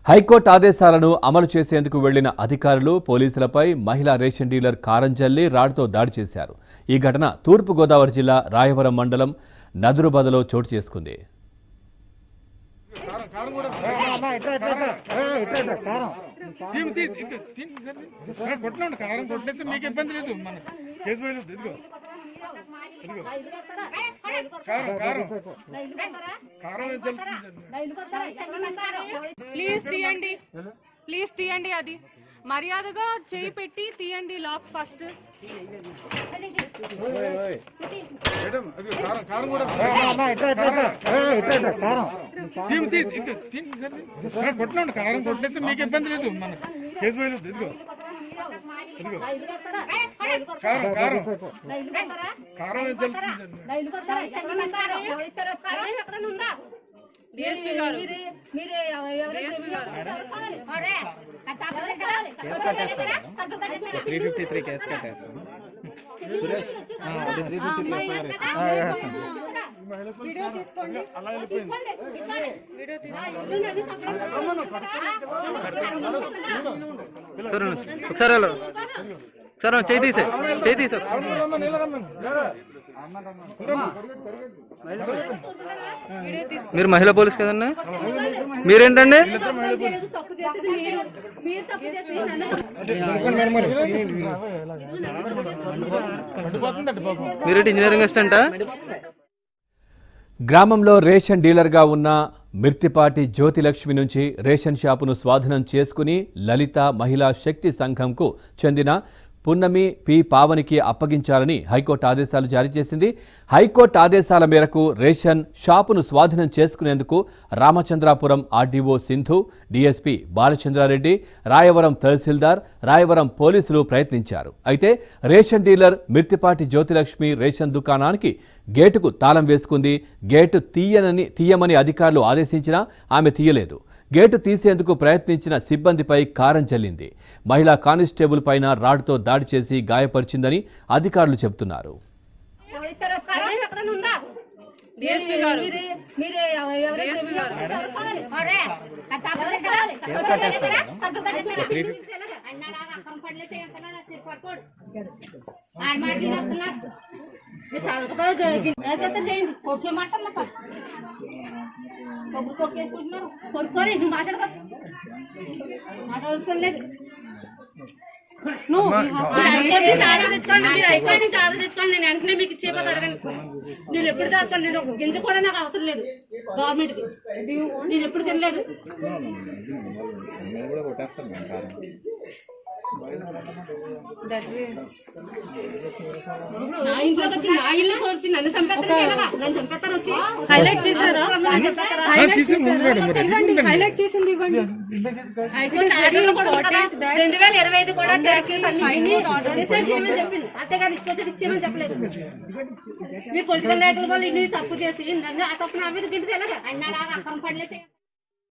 High court ఆదేశాలను అమలు చేసేందుకు వెళ్లిన అధికారులు పోలీసులపై మహిళా రేషన్ డీలర్ కారంజల్లి రాడ్తో దాడి చేశారు ఈ ఘటన తూర్పుగోదావరి జిల్లా రాయవరం మండలం నదురుబదలో చోటు చేసుకుంది తీమ్ తీ ఇదిగో, తీమ్ సార్ సార్ కొట్టండి కారం కొట్టినైతే మీకు ఇబ్బంది లేదు మన కేసు పోయి ఇదిగో ఇదిగో కారం కారం కారం ఏం తెలుస్తుంది ప్లీజ్ తీయండి ప్లీజ్ తీయండి అది మర్యాదగా చేయి పెట్టి తీయండి లాక్ ఫస్ట్ మేడం అది కారం కారం కూడా తీమ్ తీ ఇదిగో, తీమ్ సార్ సార్ కొట్టండి కారం కొట్టినైతే మీకు ఇబ్బంది లేదు మన కేసు పోయి ఇదిగో ఇదిగో కారం కారం కారం ఏం తెలుస్తుంది DSP garu three fifty three case కట్టేస్తాను సురేష్ వీడియో తీసుకోండి వీడియో ఒకసారి వెళ్ళు. ఒకసారి చేయి తీసే చేయి తీసే వీడియో తీసుకో మీరు మహిళా పోలీస్ కదండి మీరేంటండి తప్పు చేసేది మీరు మీరు తప్పు చేసి నన్ను మీరేంటి ఇంజనీరింగ్ అసిస్టెంటా గ్రామంలో రేషన్ డీలర్గా ఉన్న మిర్తిపాటి జ్యోతిలక్ష్మి నుంచి రేషన్ షాపును స్వాధీనం చేసుకుని లలిత మహిళా శక్తి సంఘంకు చెందిన పున్నమి పి పావనికి అప్పగించాలని హైకోర్టు ఆదేశాలు జారీ చేసింది హైకోర్టు ఆదేశాల మేరకు రేషన్ షాపును స్వాధీనం చేసుకునేందుకు రామచంద్రాపురం ఆర్డీఓ సింధు డీఎస్పీ బాలచంద్రారెడ్డి రాయవరం తహసీల్దార్ రాయవరం పోలీసులు ప్రయత్నించారు అయితే ration dealer Mirthipati Jyothilakshmi ration దుకాణానికి గేటుకు తాళం వేసుకుంది గేటు తీయనని తీయమని అధికారులు ఆదేశించినా ఆమె తీయలేదు గేటు తీసేందుకు ప్రయత్నించిన సిబ్బందిపై కారం చల్లింది మహిళా కానిస్టేబుల్ పైన రాడ్తో దాడి చేసి గాయపరిచిందని అధికారులు చెబుతున్నారు ఎక్కడ ఉందా డిఎస్పీ గారు మీరే మీరే ఎవరైతే కొనుక్కొని మాట్లాడక మాట్లాడాల్సిన లేదు నువ్వు హైకోర్టు నుంచి ఆర్డర్ తెచ్చుకోండి మీరు హైకోర్టు నుంచి ఆర్డర్ తెచ్చుకోండి నేను వెంటనే మీకు ఇచ్చేపోతే అడగండి నేను ఎప్పుడు చేస్తాను నేను ఒక గింజ కూడా నాకు అవసరం లేదు గవర్నమెంట్ కి నేను ఎప్పుడు తినలేదు నా ఇంట్లోకి వచ్చి నా ఇల్లు వచ్చి నన్ను చంపేస్తారు ఎలాగా? నన్ను చంపేస్తారు వచ్చి హైలైట్ చేశారా నన్ను చంపేస్తారా? హైలైట్ చేసింది ఇవ్వండి హైకోర్టు ఆర్డర్లో కూడా ఉంది కదా, రెండు వేల ఇరవై ఐదు కూడా ట్యాక్సెస్ అన్ని రీసెర్చ్ చేయమని చెప్పింది అంతేగాని ఇష్టం వచ్చి ఇచ్చేయమని చెప్పలేదు మీ పొలిటికల్ నాయకులు వాళ్ళు ఇన్ని తప్పు చేసి నన్ను ఆ తప్పు నా మీద గింటి ఎలాగా అన్నలాగా అక్రమ పడలేసి